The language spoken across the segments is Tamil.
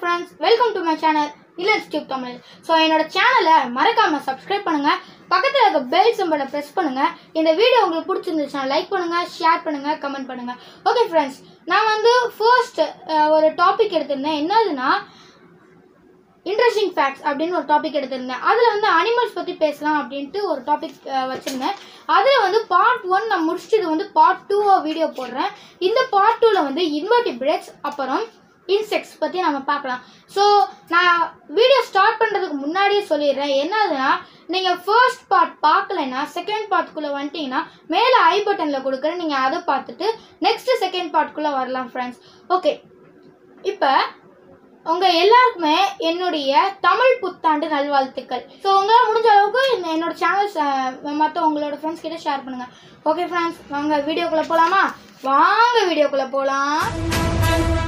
Friends welcome to my channel இல்லஸ் டியூப் தமிழ் ஸோ என்னோட சேனலை மறக்காம சப்ஸ்கிரைப் பண்ணுங்க பக்கத்தில் இருக்க பெல் சிம்பலை ப்ரெஸ் பண்ணுங்க இந்த வீடியோ உங்களுக்கு பிடிச்சிருந்துச்சுன்னா லைக் பண்ணுங்க ஷேர் பண்ணுங்க கமெண்ட் பண்ணுங்க ஓகே ஃப்ரெண்ட்ஸ் நான் வந்து ஃபர்ஸ்ட் ஒரு டாபிக் எடுத்திருந்தேன் என்னதுன்னா இன்ட்ரெஸ்டிங் ஃபேக்ட்ஸ் அப்படின்னு ஒரு டாபிக் எடுத்திருந்தேன் அதில் வந்து அனிமல்ஸ் பற்றி பேசலாம் அப்படின்ட்டு ஒரு டாபிக் வச்சுருந்தேன் அதில் வந்து பார்ட் ஒன் நான் முடிச்சுட்டு இது வந்து பார்ட் டூவாக வீடியோ போடுறேன் இந்த பார்ட் டூவில் வந்து இன்வெர்டிபிரேட்ஸ் அப்புறம் இன்செக்ட்ஸ் பற்றி நம்ம பார்க்கலாம் ஸோ நான் வீடியோ ஸ்டார்ட் பண்ணுறதுக்கு முன்னாடியே சொல்லிடுறேன் என்னதுன்னா நீங்கள் ஃபர்ஸ்ட் பார்ட் பார்க்கலைன்னா செகண்ட் பார்ட்குள்ளே வந்துட்டீங்கன்னா மேலே ஐ பட்டனில் கொடுக்குறேன் நீங்கள் அதை பார்த்துட்டு நெக்ஸ்ட் செகண்ட் பார்ட்குள்ளே வரலாம் ஃப்ரெண்ட்ஸ் ஓகே இப்போ உங்கள் எல்லாருக்குமே என்னுடைய தமிழ் புத்தாண்டு நல்வாழ்த்துக்கள் ஸோ உங்களால் முடிஞ்ச அளவுக்கு இந்த- என்னோட சேனல்ஸ் மற்ற உங்களோட ஃப்ரெண்ட்ஸ் கிட்ட ஷேர் பண்ணுங்கள் ஓகே ஃப்ரெண்ட்ஸ் வாங்க வீடியோக்குள்ளே போகலாமா வாங்க வீடியோக்குள்ளே போகலாம்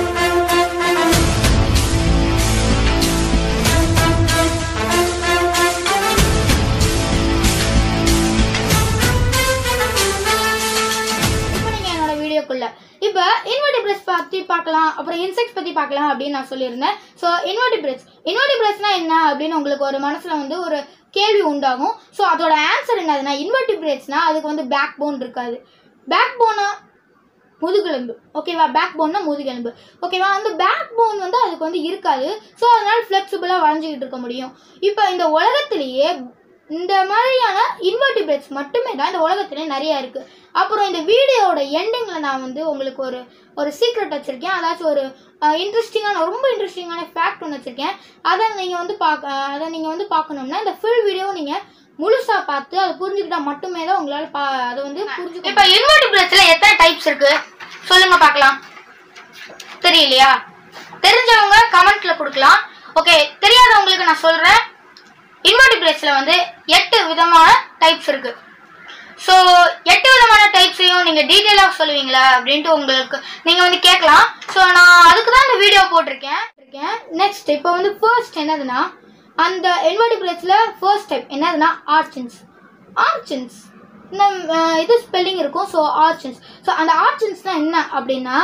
இப்போ நீங்கள் என்னோட வீடியோக்குள்ள இப்போ இன்வெர்டிபிரஸ் பற்றி பார்க்கலாம் அப்புறம் இன்செக்ட்ஸ் பற்றி பார்க்கலாம் அப்படின்னு நான் சொல்லியிருந்தேன் ஸோ இன்வெர்டிபிரஸ் இன்வெர்டிபிரஸ்னா என்ன அப்படின்னு உங்களுக்கு ஒரு மனசில் வந்து ஒரு கேள்வி உண்டாகும் ஸோ அதோட ஆன்சர் என்னதுன்னா இன்வெர்டிபிரேட்ஸ்னா அதுக்கு வந்து பேக் போன் இருக்காது பேக் போனா முதுகெலும்பு ஓகேவா பேக் போன்னா முதுகெலும்பு ஓகேவா அந்த பேக் போன் வந்து அதுக்கு வந்து இருக்காது ஸோ அதனால ஃப்ளெக்சிபிளாக வளைஞ்சிக்கிட்டு இருக்க முடியும் இப்போ இந்த உலகத்திலேயே இந்த மாதிரியான இன்வெர்டிபிரேட்ஸ் மட்டுமே தான் இந்த உலகத்திலே நிறைய இருக்கு அப்புறம் இந்த வீடியோவோட எண்டிங்கில் நான் வந்து உங்களுக்கு ஒரு ஒரு சீக்ரெட் வச்சுருக்கேன் அதாச்சும் ஒரு இன்ட்ரெஸ்டிங்கான ரொம்ப இன்ட்ரெஸ்டிங்கான ஃபேக்ட் ஒன்று வச்சுருக்கேன் அதை நீங்கள் வந்து பார்க்க அதை நீங்கள் வந்து பார்க்கணும்னா இந்த ஃபுல் வீடியோ நீங்கள் முழுசா பார்த்து அதை புரிஞ்சுக்கிட்டா மட்டுமே தான் உங்களால் பா அதை வந்து புரிஞ்சுக்க இப்போ இன்வெர்டிபிரேட்ஸில் எத்தனை டைப்ஸ் இருக்கு சொல்லுங்க பார்க்கலாம் தெரியலையா தெரிஞ்சவங்க கமெண்ட்ல கொடுக்கலாம் ஓகே தெரியாதவங்களுக்கு நான் சொல்றேன் இன்வெர்டிபிரேட்ஸில் வந்து எட்டு விதமான டைப்ஸ் இருக்கு ஸோ எட்டு விதமான டைப்ஸையும் நீங்கள் டீட்டெயிலாக சொல்லுவீங்களா அப்படின்ட்டு உங்களுக்கு நீங்கள் வந்து கேட்கலாம் ஸோ நான் அதுக்கு தான் இந்த வீடியோ போட்டிருக்கேன் இருக்கேன் நெக்ஸ்ட் இப்போ வந்து ஃபர்ஸ்ட் என்னதுன்னா அந்த இன்வெர்டிபிரேட்ஸில் ஃபர்ஸ்ட் டைப் என்னதுன்னா ஆர்ச்சின்ஸ் ஆர்ச்சின்ஸ் இந்த அஹ், இது ஸ்பெல்லிங் இருக்கும் ஸோ ஆர்ச்சின்ஸ் ஸோ அந்த ஆர்ச்சின்ஸ்னால் என்ன அப்படின்னா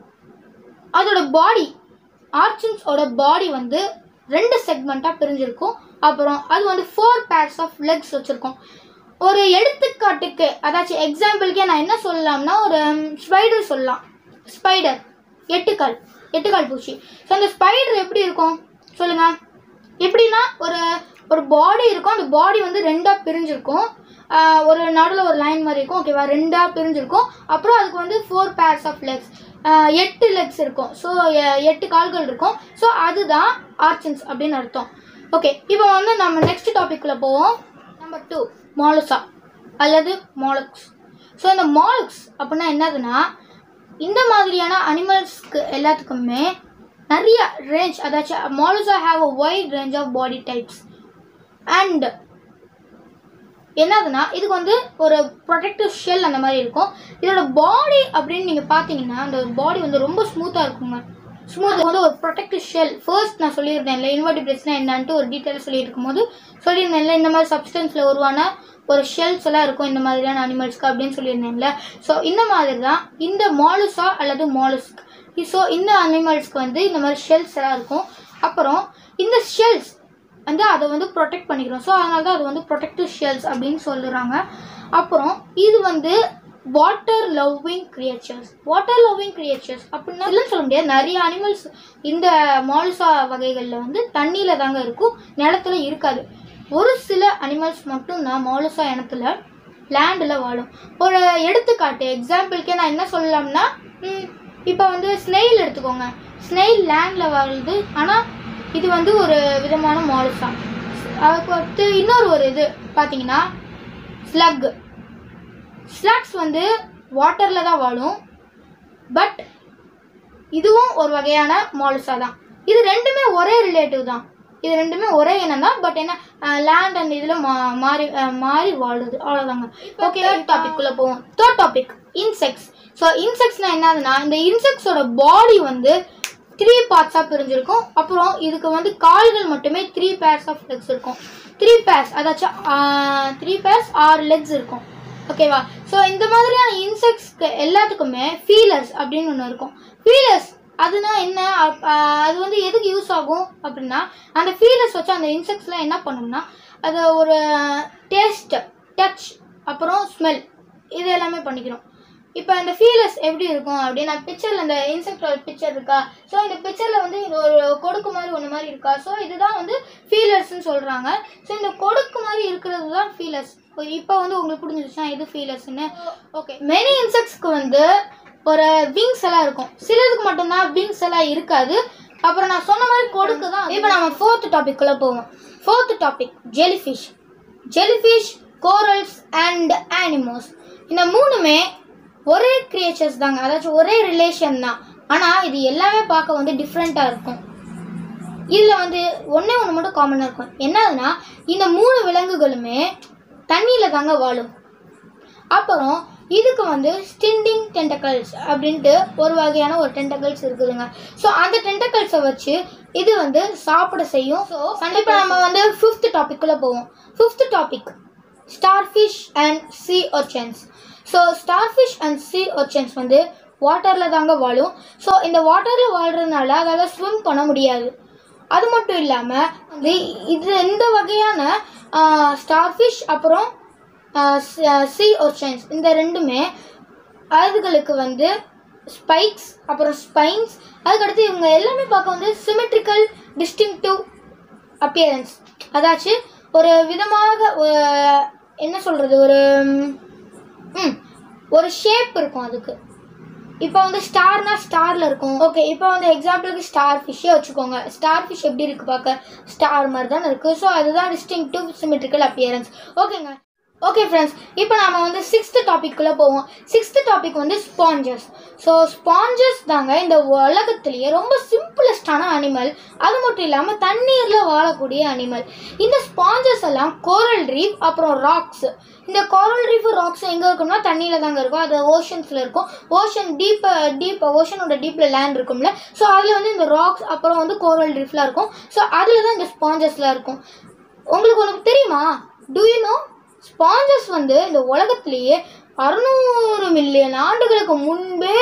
அதோட பாடி ஆர்ச்சின்ஸோட பாடி வந்து ரெண்டு செக்மெண்ட்டாக பிரிஞ்சிருக்கும் அப்புறம் அது வந்து ஃபோர் பேர்ஸ் ஆஃப் லெக்ஸ் வச்சுருக்கும் ஒரு எடுத்துக்காட்டுக்கு அதாச்சும் எக்ஸாம்பிளுக்கே நான் என்ன சொல்லலாம்னா ஒரு ஸ்பைடர் சொல்லலாம் ஸ்பைடர் எட்டுக்கால் எட்டுக்கால் பூச்சி ஸோ அந்த ஸ்பைடர் எப்படி இருக்கும் சொல்லுங்க எப்படின்னா ஒரு ஒரு பாடி இருக்கும் அந்த பாடி வந்து ரெண்டாக பிரிஞ்சிருக்கும் ஆஹ் ஒரு நடுவில் ஒரு லைன் மாதிரி இருக்கும் ஓகேவா ரெண்டாக பிரிஞ்சிருக்கும் அப்புறம் அதுக்கு வந்து ஃபோர் பேர்ஸ் ஆஃப் லெக்ஸ் எட்டு லெக்ஸ் இருக்கும் ஸோ எட்டு கால்கள் இருக்கும் ஸோ அதுதான் ஆர்ச்சின்ஸ் அப்படின்னு அர்த்தம் ஓகே இப்போ வந்து நம்ம நெக்ஸ்ட் டாபிக்ல போவோம் நம்பர் டூ மாலுசா அல்லது மாலக்ஸ் ஸோ இந்த மாலக்ஸ் அப்படின்னா என்னதுன்னா இந்த மாதிரியான அனிமல்ஸ்க்கு எல்லாத்துக்குமே நிறைய ரேஞ்ச் அதாச்சும் Mollusca have a wide range of body types and என்னதுன்னா இதுக்கு வந்து ஒரு ப்ரொடெக்டிவ் ஷெல் அந்த மாதிரி இருக்கும் இதோட பாடி அப்படின்னு நீங்கள் பார்த்தீங்கன்னா அந்த பாடி வந்து ரொம்ப ஸ்மூத்தாக இருக்குங்க ஸ்மூத் வந்து ஒரு ப்ரொடெக்டிவ் ஷெல் ஃபர்ஸ்ட் நான் சொல்லியிருந்தேன்ல இன்வெர்டிபிரேட்ஸ்னா என்னன்ட்டு ஒரு டீட்டெயில் சொல்லிட்டு இருக்கும்போது சொல்லியிருந்தேன்ல இந்த மாதிரி சப்ஸ்டன்ஸில் உருவான ஒரு ஷெல்ஸ் எல்லாம் இருக்கும் இந்த மாதிரியான அனிமல்ஸ்க்கு அப்படின்னு சொல்லியிருந்தேன்ல ஸோ இந்த மாதிரி தான் இந்த மாலுசா அல்லது மாலுஸ்க் ஸோ இந்த அனிமல்ஸ்க்கு வந்து இந்த மாதிரி ஷெல்ஸ் எல்லாம் இருக்கும் அப்புறம் இந்த ஷெல்ஸ் வந்து அதை வந்து ப்ரொடெக்ட் பண்ணிக்கிறோம் ஸோ அதனால தான் அது வந்து ப்ரொடெக்டிவ் ஷெல்ஸ் அப்படின்னு சொல்லுறாங்க அப்புறம் இது வந்து water loving creatures water loving creatures அப்படின்னா இல்லைன்னு சொல்ல முடியாது நிறைய அனிமல்ஸ் இந்த மாலுசா வகைகளில் வந்து தண்ணியில் தாங்க இருக்கும் நிலத்துல இருக்காது ஒரு சில அனிமல்ஸ் மட்டும்தான் மாலுசா இனத்துல லேண்டில் வாழும் ஒரு எடுத்துக்காட்டு எக்ஸாம்பிளுக்கே நான் என்ன சொல்லலாம்னா இப்போ வந்து ஸ்னெயில் எடுத்துக்கோங்க ஸ்னெயில் லேண்டில் வாழுது ஆனால் இது வந்து ஒரு விதமான மாலுசா அதுக்கு அடுத்து இன்னொரு ஒரு இது பார்த்தீங்கன்னா ஸ்லக் ஸ்லக்ஸ் வந்து வாட்டரில் தான் வாழும் பட் இதுவும் ஒரு வகையான மாலுசா தான் இது ரெண்டுமே ஒரே ரிலேட்டிவ் தான் இது ரெண்டுமே ஒரே இனம் தான் பட் என்ன லேண்ட் அண்ட் இதில் மா மாறி அஹ், மாறி வாழுது அவ்வளோதாங்க ஓகே டாபிக் குள்ள போவோம் தேர்ட் டாபிக் இன்செக்ட்ஸ் ஸோ இன்செக்ட்ஸ்னா என்னதுன்னா இந்த இன்செக்ட்ஸோட பாடி வந்து த்ரீ பார்ட்ஸாக பிரிஞ்சிருக்கும் அப்புறம் இதுக்கு வந்து கால்கள் மட்டுமே த்ரீ பேர்ஸ் ஆஃப் லெக்ஸ் இருக்கும் த்ரீ பேர்ஸ் அதாச்சும் த்ரீ பேர்ஸ் ஆறு லெக்ஸ் இருக்கும் ஓகேவா ஸோ இந்த மாதிரியான இன்செக்ட்ஸ்க்கு எல்லாத்துக்குமே ஃபீலர்ஸ் அப்படின்னு ஒன்று இருக்கும் ஃபீலர்ஸ் அதுனா என்ன அப்- ஆஹ் அது வந்து எதுக்கு யூஸ் ஆகும் அப்படின்னா அந்த ஃபீலர்ஸ் வச்சு அந்த இன்செக்ட்ஸ்லாம் என்ன பண்ணும்னா அது ஒரு டேஸ்ட் டச் அப்புறம் ஸ்மெல் இது எல்லாமே பண்ணிக்கிறோம் இப்போ இந்த ஃபீலர்ஸ் எப்படி இருக்கும் அப்படின்னா பிக்சரில் இந்த இன்செக்டோட பிக்சர் இருக்கா ஸோ இந்த பிக்சரில் வந்து இது ஒரு கொடுக்கு மாதிரி ஒன்று மாதிரி இருக்கா ஸோ இதுதான் வந்து ஃபீலர்ஸ்னு சொல்கிறாங்க ஸோ இந்த கொடுக்கு மாதிரி இருக்கிறது தான் ஃபீலர்ஸ் இப்போ வந்து உங்களுக்கு புரிஞ்சிருச்சா இது ஃபீலர்ஸ்னு ஓகே மெனி இன்செக்ட்ஸ்க்கு வந்து ஒரு விங்ஸ் எல்லாம் இருக்கும் சிலதுக்கு மட்டும்தான் விங்ஸ் எல்லாம் இருக்காது அப்புறம் நான் சொன்ன மாதிரி கொடுக்கு தான் இப்போ நம்ம ஃபோர்த் டாபிக்குள்ளே போவோம் fourth topic jellyfish jellyfish corals and anemones இந்த மூணுமே ஒரே கிரியேச்சர்ஸ் தாங்க அதாச்சும் ஒரே ரிலேஷன் தான் ஆனால் இது எல்லாமே பார்க்க வந்து டிஃப்ரெண்ட்டாக இருக்கும் இதில் வந்து ஒன்றே ஒன்று மட்டும் காமனாக இருக்கும் என்னதுன்னா இந்த மூணு விலங்குகளுமே தண்ணியில் தாங்க வாழும் அப்புறம் இதுக்கு வந்து ஸ்டிண்டிங் டென்டக்கல்ஸ் அப்படின்ட்டு ஒரு வகையான ஒரு டென்டக்கல்ஸ் இருக்குதுங்க ஸோ அந்த டென்டக்கல்ஸை வச்சு இது வந்து சாப்பிட செய்யும் ஸோ இப்போ நம்ம வந்து ஃபிஃப்த் டாபிக்குள்ளே போவோம் fifth topic starfish and sea urchins so starfish and sea urchins வந்து வாட்டரில் தாங்க வாழும் ஸோ இந்த வாட்டரில் வாழ்கிறதுனால அதால் ஸ்விம் பண்ண முடியாது அது மட்டும் இல்லாமல் வந்து இது இந்த வகையான ஸ்டார்ஃபிஷ் அப்புறம் சி ஒர்ச்சன்ஸ் இந்த ரெண்டுமே அதுகளுக்கு வந்து ஸ்பைக்ஸ் அப்புறம் ஸ்பைன்ஸ் அதுக்கடுத்து இவங்க எல்லாமே பார்க்க வந்து சிமெட்ரிக்கல் டிஸ்டிங்டிவ் அப்பியரன்ஸ் அதாச்சும் ஒரு விதமாக ஒரு- என்ன சொல்கிறது ஒரு ம், ஒரு ஷேப் இருக்கும் அதுக்கு இப்போ வந்து ஸ்டார்னா ஸ்டாரில் இருக்கும் ஓகே இப்போ வந்து எக்ஸாம்பிளுக்கு ஸ்டார் ஃபிஷ்ஷே வச்சுக்கோங்க ஸ்டார் ஃபிஷ் எப்படி இருக்குது பார்க்க ஸ்டார் மாதிரி தானே இருக்குது ஸோ அதுதான் டிஸ்டிங்டிவ் சிமெட்ரிக்கல் அப்பியரன்ஸ் ஓகேங்க ஓகே ஃப்ரெண்ட்ஸ் இப்போ நாம வந்து சிக்ஸ்த் டாபிக்குள்ளே போவோம் சிக்ஸ்த் டாபிக் வந்து ஸ்பாஞ்சஸ் ஸோ ஸ்பாஞ்சஸ் தாங்க இந்த உலகத்திலேயே ரொம்ப சிம்பிளஸ்டான அனிமல் அது மட்டும் இல்லாமல் தண்ணீரில் வாழக்கூடிய அனிமல் இந்த ஸ்பாஞ்சஸ் எல்லாம் கோரல் ரீஃப் அப்புறம் ராக்ஸ் இந்த கோரல் ரீஃப் ராக்ஸ் எங்கே இருக்கும்னா தண்ணியில் தாங்க இருக்கும் அது ஓஷன்ஸில் இருக்கும் ஓஷன் டீப் டீப் ஓஷனோட டீப்பில் லேண்ட் இருக்கும்ல ஸோ அதில் வந்து இந்த ராக்ஸ் அப்புறம் வந்து கோரல் ரீஃப்லாம் இருக்கும் ஸோ அதில் தான் இந்த ஸ்பாஞ்சஸ்லாம் இருக்கும் உங்களுக்கு உனக்கு தெரியுமா டூ யூ நோ ஸ்பாஞ்சஸ் வந்து இந்த உலகத்திலேயே அறுநூறு மில்லியன் ஆண்டுகளுக்கு முன்பே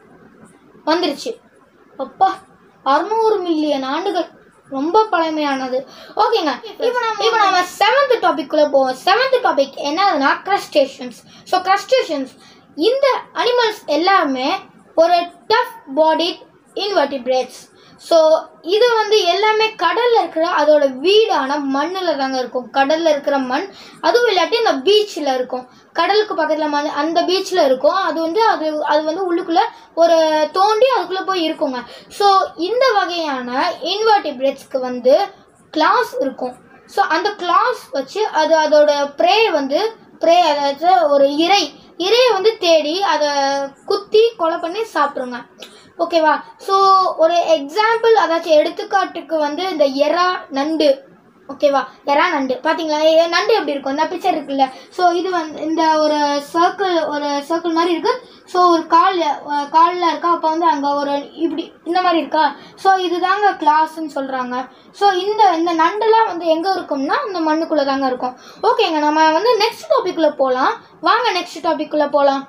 வந்துருச்சு அப்பா அறுநூறு மில்லியன் ஆண்டுகள் ரொம்ப பழமையானது ஓகேங்க இப்போ நம்ம இப்போ நம்ம செவன்த் டாபிக்குள்ளே போவோம் செவன்த் டாபிக் என்னதுன்னா க்ரஸ்டேஷன்ஸ் ஸோ க்ரஸ்டேஷன்ஸ் இந்த அனிமல்ஸ் எல்லாமே ஒரு டஃப் பாடி இன்வெர்டிபிரேட்ஸ் ஸோ இது வந்து எல்லாமே கடலில் இருக்கிற அதோட வீடான மண்ணில் தாங்க இருக்கும் கடலில் இருக்கிற மண் அதுவும் இல்லாட்டி இந்த பீச்சில் இருக்கும் கடலுக்கு பக்கத்தில் மண் அந்த பீச்சில் இருக்கும் அது வந்து அது அது வந்து உள்ளுக்குள்ளே ஒரு தோண்டி அதுக்குள்ளே போய் இருக்குங்க ஸோ இந்த வகையான இன்வெர்டிபிரேட்ஸ்க்கு வந்து கிளாஸ் இருக்கும் ஸோ அந்த கிளாஸ் வச்சு அது அதோட ப்ரே வந்து ப்ரே அதாவது ஒரு இறை இறையை வந்து தேடி அதை குத்தி கொலை பண்ணி சாப்பிட்ருங்க ஓகேவா ஸோ ஒரு எக்ஸாம்பிள் அதாச்சும் எடுத்துக்காட்டுக்கு வந்து இந்த எறா நண்டு ஓகேவா எறா நண்டு பார்த்தீங்களா ஏ- நண்டு எப்படி இருக்கும் இந்த பிக்சர் இருக்குல்ல ஸோ இது வந்து இந்த ஒரு சர்க்கிள் ஒரு சர்க்கிள் மாதிரி இருக்கு ஸோ ஒரு கால் அஹ், காலில் இருக்கா அப்போ வந்து அங்கே ஒரு இப்படி இந்த மாதிரி இருக்கா ஸோ இதுதாங்க கிளாஸ்ன்னு சொல்கிறாங்க ஸோ இந்த இந்த நண்டுலாம் வந்து எங்கே இருக்கும்னா இந்த மண்ணுக்குள்ளே தாங்க இருக்கும் ஓகேங்க நம்ம வந்து நெக்ஸ்ட் டாபிக்குள்ளே போகலாம் வாங்க நெக்ஸ்ட் டாபிக்குள்ளே போகலாம்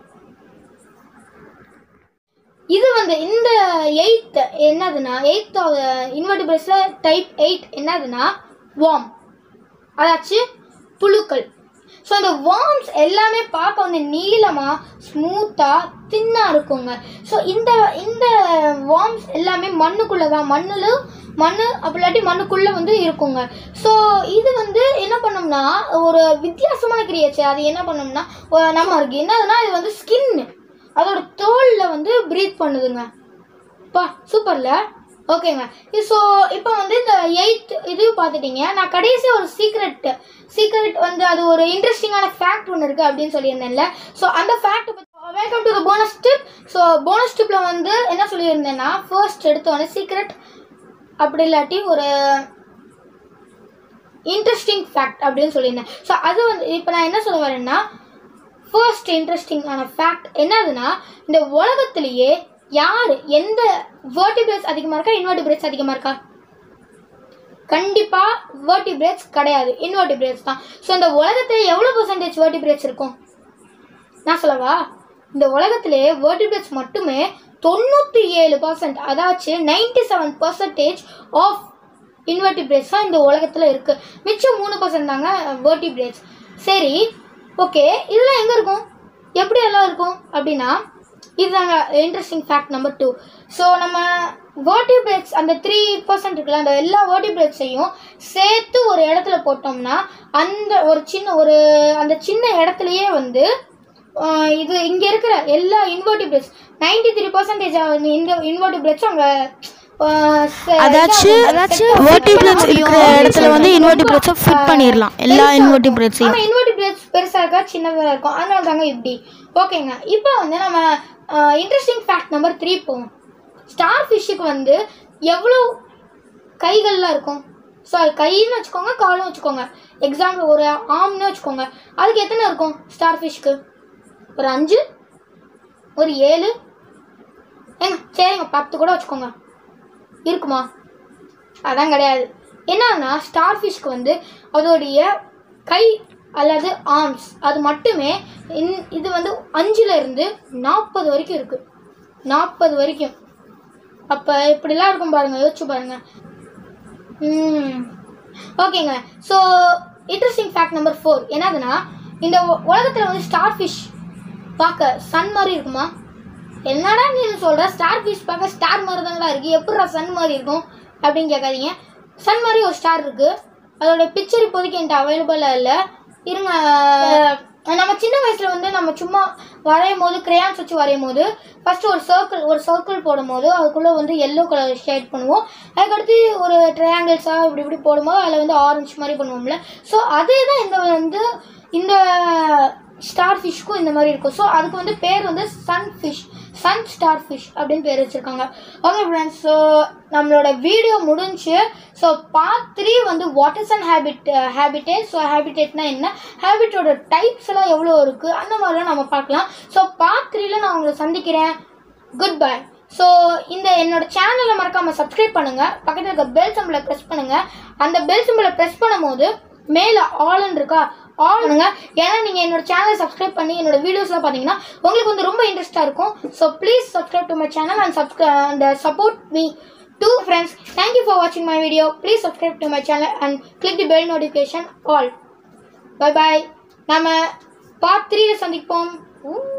இது வந்து இந்த எயித் என்னதுன்னா எயித் இன்வெர்டிபிள்ஸில் டைப் எயிட் என்னதுன்னா வார்ம் அதாச்சும் புழுக்கள் ஸோ இந்த வார்ம்ஸ் எல்லாமே பார்க்க வந்து நீளமாக ஸ்மூத்தாக தின்னாக இருக்குங்க ஸோ இந்த இந்த வார்ம்ஸ் எல்லாமே மண்ணுக்குள்ளே தான் மண்ணில் மண் அப்படி இல்லாட்டி மண்ணுக்குள்ளே வந்து இருக்குங்க ஸோ இது வந்து என்ன பண்ணோம்னா ஒரு வித்தியாசமான கிரியேச்சர் அது என்ன பண்ணோம்னா ஒ- நம்ம இருக்கு என்னதுன்னா இது வந்து ஸ்கின் அதோட தோலில் வந்து ப்ரீத் பண்ணுதுங்க பா சூப்பர்ல ஓகேங்க ஸோ இப்போ வந்து இந்த எயித் இது பார்த்துட்டீங்க நான் கடைசி ஒரு சீக்ரெட் சீக்ரெட் வந்து அது ஒரு இன்ட்ரெஸ்டிங்கான ஃபேக்ட் ஒன்று இருக்குது அப்படின்னு சொல்லியிருந்தேன்ல ஸோ அந்த fact welcome to the bonus tip so bonus டிப்பில் வந்து என்ன சொல்லியிருந்தேன்னா ஃபர்ஸ்ட் எடுத்தோடனே சீக்ரெட் அப்படி இல்லாட்டி ஒரு இன்ட்ரெஸ்டிங் ஃபேக்ட் அப்படின்னு சொல்லியிருந்தேன் ஸோ அது வந்து இப்போ நான் என்ன சொல்ல வரேன்னா ஃபர்ஸ்ட் இன்ட்ரெஸ்டிங்கான ஃபேக்ட் என்னதுன்னா இந்த உலகத்திலேயே யார் எந்த வேர்டிபிரேட்ஸ் அதிகமாக இருக்கா இன்வெர்டிபிரேட்ஸ் அதிகமாக இருக்கா கண்டிப்பாக வேர்டிபிரேட்ஸ் கிடையாது இன்வெர்டிபிரேட்ஸ் தான் ஸோ இந்த உலகத்தில் எவ்வளோ பர்சன்டேஜ் வேர்டிபிரேட்ஸ் இருக்கும் நான் சொல்லவா இந்த உலகத்திலே வேர்டிபிரேட்ஸ் மட்டுமே தொண்ணூற்றி ஏழு பர்சன்ட் அதாச்சும் ninety seven percentage of invertebrates தான் இந்த உலகத்தில் இருக்குது மிச்சம் மூணு பர்சன்ட் தாங்க வேர்டிபிரேட்ஸ் சரி ஓகே இதெல்லாம் எங்கே இருக்கும் எப்படி எல்லாம் இருக்கும் அப்படின்னா இதுதாங்க interesting fact number two so நம்ம வேர்டிபிரேட்ஸ் அந்த த்ரீ பர்சன்ட் இருக்குல்ல அந்த எல்லா வேர்டிபிரேட்ஸையும் சேர்த்து ஒரு இடத்துல போட்டோம்னா அந்த ஒரு சின்ன ஒரு அந்த சின்ன இடத்துலையே வந்து ஆஹ் இது இங்கே இருக்கிற எல்லா இன்வெர்டிபிரேட்ஸ் நைன்டி த்ரீ பர்சன்டேஜ் இந்த இன்வெர்டிபிரேட்ஸும் அங்கே அதாச்சும் vertebrates இருக்கிற இடத்துல வந்து invertebrates-அ fit பண்ணிடலாம். எல்லா invertebrates-ஐயும். ஆமா இன்வெர்டிபிரேட்ஸ் பெருசா இருக்கா சின்னதா இருக்கும் அதனால தாங்க இப்படி ஓகேங்க இப்போ வந்து நம்ம இன்ட்ரெஸ்டிங் ஃபேக்ட் நம்பர் த்ரீ போவோம் ஸ்டார் ஃபிஷ்ஷுக்கு வந்து எவ்வளோ கைகள்லாம் இருக்கும் ஸோ கைன்னு வச்சுக்கோங்க காலும் வச்சுக்கோங்க எக்ஸாம்பிள் ஒரு ஆம்னு வச்சுக்கோங்க அதுக்கு எத்தனை இருக்கும் ஸ்டார் ஃபிஷ்க்கு ஒரு அஞ்சு ஒரு ஏழு ஏங்க சரிங்க பத்து கூட வச்சுக்கோங்க இருக்குமா அதான் கிடையாது என்னன்னா ஸ்டார் ஃபிஷ்க்கு வந்து அதோடைய கை அல்லது ஆர்ம்ஸ் அது மட்டுமே இன் இது வந்து அஞ்சுல இருந்து நாற்பது வரைக்கும் இருக்கு நாற்பது வரைக்கும் அப்போ இப்படிலாம் இருக்கும் பாருங்க யோசிச்சு பாருங்க ம் ஓகேங்க so interesting fact number four என்னதுன்னா இந்த உலகத்தில் வந்து ஸ்டார் ஃபிஷ் பார்க்க சன் மாதிரி இருக்குமா என்னடா நீ சொல்ற ஸ்டார் ஃபிஷ் பார்க்க ஸ்டார் மாதிரி தானடா இருக்கு எப்படிடா சன் மாதிரி இருக்கும் அப்படின்னு கேட்காதீங்க சன் மாதிரி ஒரு ஸ்டார் இருக்கு அதோட பிக்சர் இப்போதைக்கு என்கிட்ட அவைலபிளாக இல்லை இருங்க அஹ் நம்ம சின்ன வயசுல வந்து நம்ம சும்மா வரையும் போது கிரேயான்ஸ் வச்சு வரையும் போது ஃபர்ஸ்ட் ஒரு சர்க்கிள் ஒரு சர்க்கிள் போடும் போது அதுக்குள்ள வந்து எல்லோ கலர் ஷேட் பண்ணுவோம் அதுக்கடுத்து ஒரு ட்ரையாங்கிள்ஸாக இப்படி இப்படி போடும்போது அதில் வந்து ஆரஞ்சு மாதிரி பண்ணுவோம்ல ஸோ அதே தான் இந்த வந்து இந்த ஸ்டார் ஃபிஷ்க்கும் இந்த மாதிரி இருக்கும் ஸோ அதுக்கு வந்து பேர் வந்து sun fish sun star fish அப்படின்னு பேர் வச்சுருக்காங்க ஓகே ஃப்ரெண்ட்ஸ் ஸோ நம்மளோட வீடியோ முடிஞ்சு ஸோ பார்ட் த்ரீ வந்து waters and habit habitat so ஹேபிட்டேட்னா என்ன ஹேபிட்டோட டைப்ஸ் எல்லாம் எவ்வளோ இருக்குது அந்த மாதிரிலாம் நம்ம பார்க்கலாம் ஸோ பார்ட் த்ரீல நான் உங்களை சந்திக்கிறேன் குட் பை ஸோ இந்த என்னோட சேனலை மறக்காமல் சப்ஸ்கிரைப் பண்ணுங்கள் பக்கத்தில் இருக்க பெல் சிம்பிளை ப்ரெஸ் பண்ணுங்கள் அந்த பெல் சிம்பிளை ப்ரெஸ் பண்ணும்போது மேலே ஆல்னு இருக்கா ஆல் பண்ணுங்க ஏன்னா நீங்கள் என்னோட சேனலை சப்ஸ்கிரைப் பண்ணி என்னோட வீடியோஸ்லாம் பார்த்தீங்கன்னா உங்களுக்கு வந்து ரொம்ப இன்ட்ரெஸ்ட்டாக இருக்கும் so please subscribe to my channel and subscribe and support me too friends thank you for வாட்சிங் my video please subscribe to my channel and click the bell notification all bye bye நம்ம பார்ட் த்ரீல சந்திப்போம் ஊ.